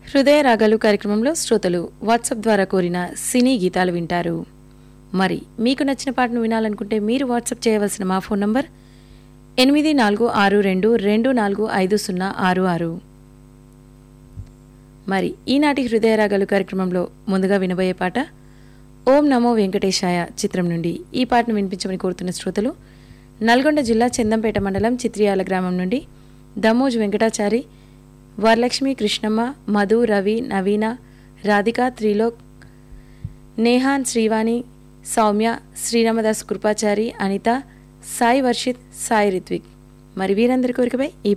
హృదయ రాగాలు కార్యక్రమంలో శ్రోతలు వాట్సాప్ ద్వారా కోరిన సినీ గీతాలు వింటారు మరి మీకు నచ్చిన పాటను వినాలనుకుంటే మీరు వాట్సాప్ చేయవలసిన మా ఫోన్ నంబర్ ఎనిమిది నాలుగు ఆరు రెండు రెండు నాలుగు ఐదు సున్నా ఆరు ఆరు మరి ఈనాటి హృదయ రాగాలు కార్యక్రమంలో ముందుగా వినబోయే పాట ఓం నమో వెంకటేశాయ చిత్రం నుండి ఈ పాటను వినిపించమని కోరుతున్న శ్రోతలు నల్గొండ జిల్లా చందంపేట మండలం చిత్రియాల గ్రామం నుండి దమోజ్ వెంకటాచారి వరలక్ష్మి కృష్ణమ్మ మధు రవి నవీన రాధిక త్రిలోక్ నేహాన్ శ్రీవాణి సౌమ్య శ్రీరామదాస్ కృపాచారి అనిత సాయి వర్షిత్ సాయి రిత్విక్ మరి వీరందరి కోరికపై ఈ